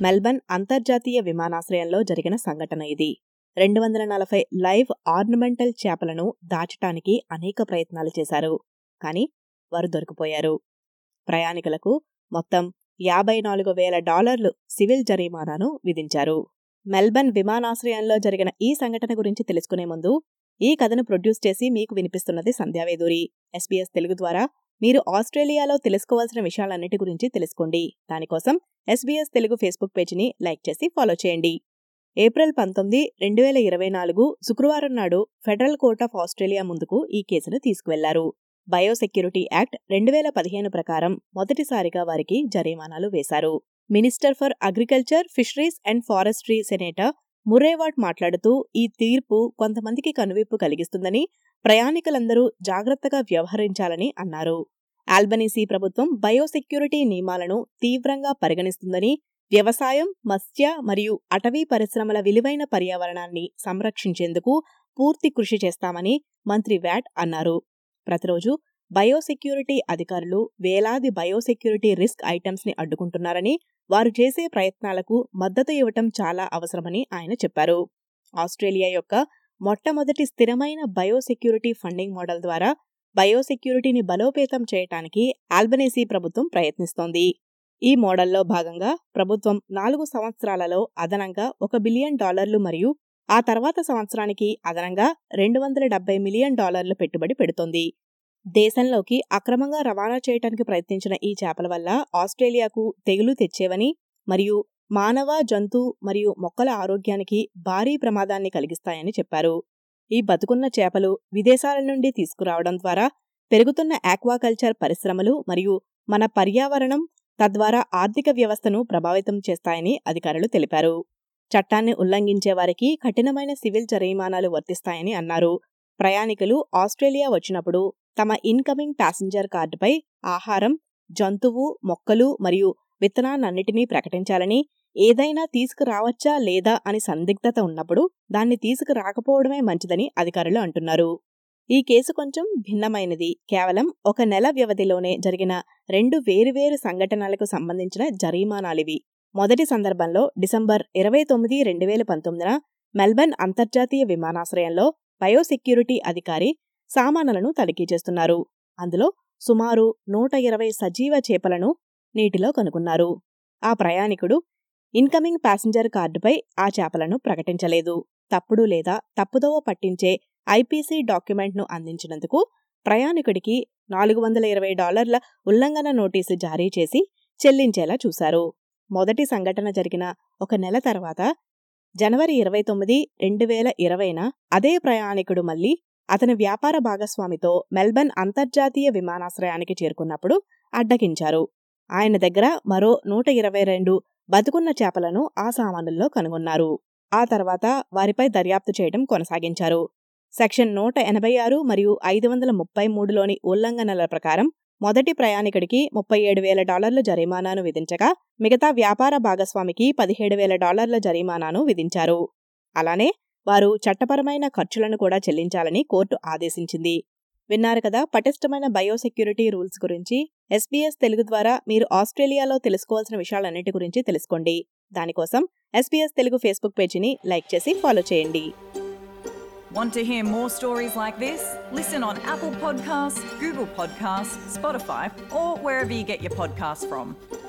Melbourne అంతర్జాతీయ విమానాశ్రయంలో జరిగిన సంఘటన ఇది రెండు వందల నలభై లైవ్ ఆర్నమెంటల్ చేపలను దాచటానికి అనేక ప్రయత్నాలు చేశారు కానీ వారు దొరికిపోయారు ప్రయాణికులకు మొత్తం యాభై నాలుగు వేల డాలర్లు సివిల్ జరిమానాను విధించారు మెల్బర్న్ విమానాశ్రయంలో జరిగిన ఈ సంఘటన గురించి తెలుసుకునే ముందు ఈ కథను ప్రొడ్యూస్ చేసి మీకు వినిపిస్తున్నది సంధ్యావేదూరి ఎస్బీఎస్ తెలుగు ద్వారా మీరు ఆస్ట్రేలియాలో తెలుసుకోవాల్సిన విషయాలన్నిటి గురించి తెలుసుకోండి దానికోసం ఎస్బీఎస్ తెలుగు ఫేస్బుక్ పేజీని లైక్ చేసి ఫాలో చేయండి ఏప్రిల్ పంతొమ్మిది రెండు వేల ఇరవై నాలుగు శుక్రవారం నాడు ఫెడరల్ కోర్ట్ ఆఫ్ ఆస్ట్రేలియా ముందుకు ఈ కేసును తీసుకువెళ్లారు బయోసెక్యూరిటీ యాక్ట్ రెండు వేల పదిహేను ప్రకారం మొదటిసారిగా వారికి జరిమానాలు వేశారు minister for agriculture fisheries and forestry senator Murray Watt మాట్లాడుతూ ఈ తీర్పు కొంతమందికి కనువిప్పు కలిగిస్తుందని ప్రయాణికులందరూ జాగ్రత్తగా వ్యవహరించాలని అన్నారు ఆల్బనీసీ ప్రభుత్వం బయోసెక్యూరిటీ నియమాలను తీవ్రంగా పరిగణిస్తుందని వ్యవసాయం మత్స్య మరియు అటవీ పరిశ్రమల విలువైన పర్యావరణాన్ని సంరక్షించేందుకు పూర్తి కృషి చేస్తామని మంత్రి వ్యాట్ అన్నారు ప్రతిరోజు బయోసెక్యూరిటీ అధికారులు వేలాది బయోసెక్యూరిటీ రిస్క్ ఐటమ్స్ ని అడ్డుకుంటున్నారని వారు చేసే ప్రయత్నాలకు మద్దతు ఇవ్వటం చాలా అవసరమని ఆయన చెప్పారు ఆస్ట్రేలియా యొక్క మొట్టమొదటి స్థిరమైన బయోసెక్యూరిటీ ఫండింగ్ మోడల్ ద్వారా బయోసెక్యూరిటీని బలోపేతం చేయటానికి ఆల్బనేసీ ప్రభుత్వం ప్రయత్నిస్తోంది ఈ మోడల్లో భాగంగా ప్రభుత్వం నాలుగు సంవత్సరాలలో అదనంగా ఒక బిలియన్ డాలర్లు మరియు ఆ తర్వాత సంవత్సరానికి అదనంగా రెండు వందల డెబ్బై మిలియన్ డాలర్లు పెట్టుబడి పెడుతోంది దేశంలోకి అక్రమంగా రవాణా చేయడానికి ప్రయత్నించిన ఈ చేపల వల్ల ఆస్ట్రేలియాకు తెగులు తెచ్చేవని మరియు మానవ జంతు మరియు మొక్కల ఆరోగ్యానికి భారీ ప్రమాదాన్ని కలిగిస్తాయని చెప్పారు ఈ బతుకున్న చేపలు విదేశాల నుండి తీసుకురావడం ద్వారా పెరుగుతున్న ఆక్వాకల్చర్ పరిశ్రమలు మరియు మన పర్యావరణం తద్వారా ఆర్థిక వ్యవస్థను ప్రభావితం చేస్తాయని అధికారులు తెలిపారు చట్టాన్ని ఉల్లంఘించే వారికి కఠినమైన సివిల్ జరిమానాలు వర్తిస్తాయని అన్నారు ప్రయాణికులు ఆస్ట్రేలియా వచ్చినప్పుడు తమ ఇన్కమింగ్ ప్యాసింజర్ కార్డుపై ఆహారం జంతువు మొక్కలు మరియు విత్తనాలన్నిటినీ ప్రకటించాలని ఏదైనా తీసుకురావచ్చా లేదా అని సందిగ్ధత ఉన్నప్పుడు దాన్ని తీసుకురాకపోవడమే మంచిదని అధికారులు అంటున్నారు ఈ కేసు కొంచెం భిన్నమైనది కేవలం ఒక నెల వ్యవధిలోనే జరిగిన రెండు వేరువేరు సంఘటనలకు సంబంధించిన జరిమానాలివి మొదటి సందర్భంలో డిసెంబర్ ఇరవై తొమ్మిది రెండు వేల పంతొమ్మిదిన మెల్బర్న్ అంతర్జాతీయ విమానాశ్రయంలో బయోసెక్యూరిటీ అధికారి సామానులను తనిఖీ చేస్తున్నారు అందులో సుమారు నూట ఇరవై సజీవ చేపలను నీటిలో కనుగొన్నారు ఆ ప్రయాణికుడు ఇన్కమింగ్ ప్యాసింజర్ కార్డుపై ఆ చేపలను ప్రకటించలేదు తప్పుడు లేదా తప్పుదోవ పట్టించే ఐపీసీ డాక్యుమెంట్ను అందించినందుకు ప్రయాణికుడికి నాలుగు వందల ఇరవై డాలర్ల ఉల్లంఘన నోటీసు జారీ చేసి చెల్లించేలా చూశారు మొదటి సంఘటన జరిగిన ఒక నెల తర్వాత జనవరి ఇరవై తొమ్మిది రెండు వేల ఇరవైన అదే ప్రయాణికుడు మళ్లీ అతని వ్యాపార భాగస్వామితో మెల్బర్న్ అంతర్జాతీయ విమానాశ్రయానికి చేరుకున్నప్పుడు అడ్డగించారు ఆయన దగ్గర మరో నూట ఇరవై రెండు బతుకున్న చేపలను ఆ సామానుల్లో కనుగొన్నారు ఆ తర్వాత వారిపై దర్యాప్తు చేయడం కొనసాగించారు సెక్షన్ నూట ఎనభై ఆరు మరియు ఐదు వందల ముప్పై మూడులోని ఉల్లంఘనల ప్రకారం మొదటి ప్రయాణికుడికి ముప్పై ఏడు వేల డాలర్ల జరిమానాను విధించగా మిగతా వ్యాపార భాగస్వామికి పదిహేడు వేల డాలర్ల జరిమానాను విధించారు అలానే వారు చట్టపరమైన ఖర్చులను కూడా చెల్లించాలని కోర్టు ఆదేశించింది విన్నారు కదా పటిష్టమైన బయోసెక్యూరిటీ రూల్స్ గురించి ఎస్బీఎస్ తెలుగు ద్వారా మీరు ఆస్ట్రేలియాలో తెలుసుకోవాల్సిన విషయాలన్నిటి గురించి తెలుసుకోండి దానికోసం ఎస్బీఎస్ తెలుగు ఫేస్బుక్ పేజీని లైక్ చేసి ఫాలో చేయండి Want to hear more stories like this? Listen on Apple Podcasts, Google Podcasts, Spotify, or wherever you get your podcasts from.